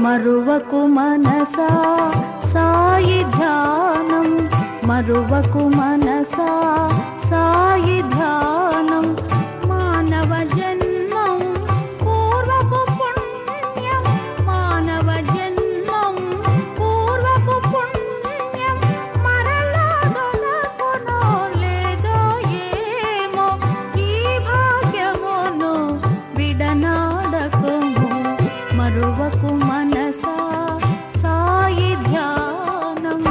మరువకు మనసా సాయి ధ్యానం మరువకు మనసా సాయి ధ్యానం మానవ జన్మం పూర్వపు పుణ్యం మానవ జన్మం పూర్వపు పుణ్యం మరలా దొరకునో లేదో ఏమో ఈ భాగ్యమును విడనాడకుము మరువకు మనసా సాయి ధ్యానం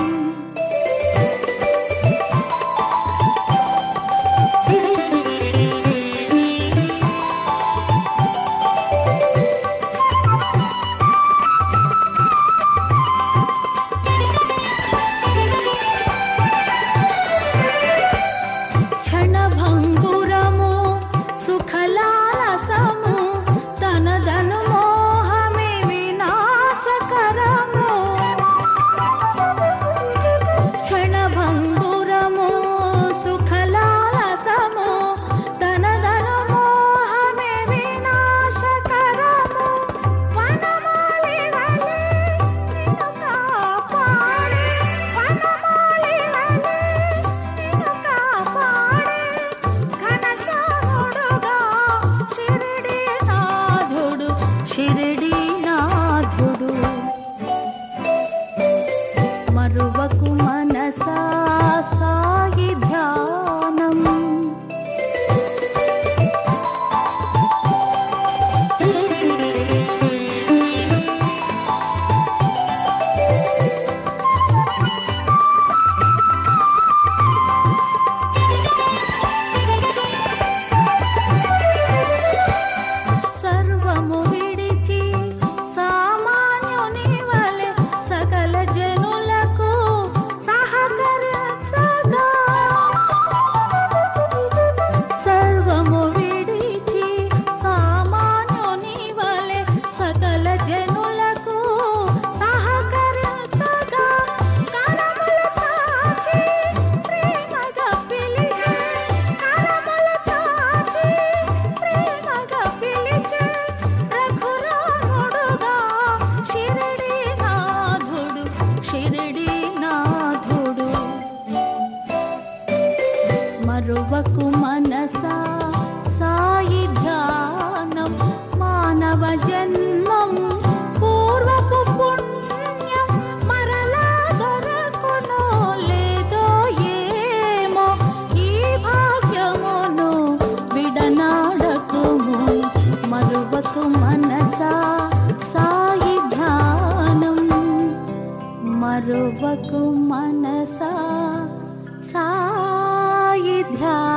క్షణభంగురము సుఖలాలసము తనదను మోహమే వినాశకరము క్షణభంగురము సుఖలాలసము తనదను మోహమే వినాశకరము వనమాలి వలె నిన్ను కాపాడే వనమాలి వలె నిన్ను కాపాడే ఘనశ్యాముడుగా షిరిడి నాథుడు షిరిడి నాథుడు మరువకు మనసా సాయి ధ్యానం సర్వము విడిచి సామాన్యుని వలె సకల జనులకు సహకరించగా సర్వము విడిచి సామాన్యుని వలె సకల జనులకు సహకరించగా కరములు చాచి ప్రేమగా పిలిచే కరములు చాచి ప్రేమగా పిలిచే రఘురాముడుగా షిరిడి నాథుడు షిరిడి నాథుడు మరువకు మనసా సాయి ధ్యానం మానవ జన్మం పూర్వపు పుణ్యం మరలా దొరకునో లేదో ఏమో ఈ భాగ్యమును విడనాడకుము మరువకు మనసా సాయి ధ్యానం మరువకు మనసా సాయి ధ్యానం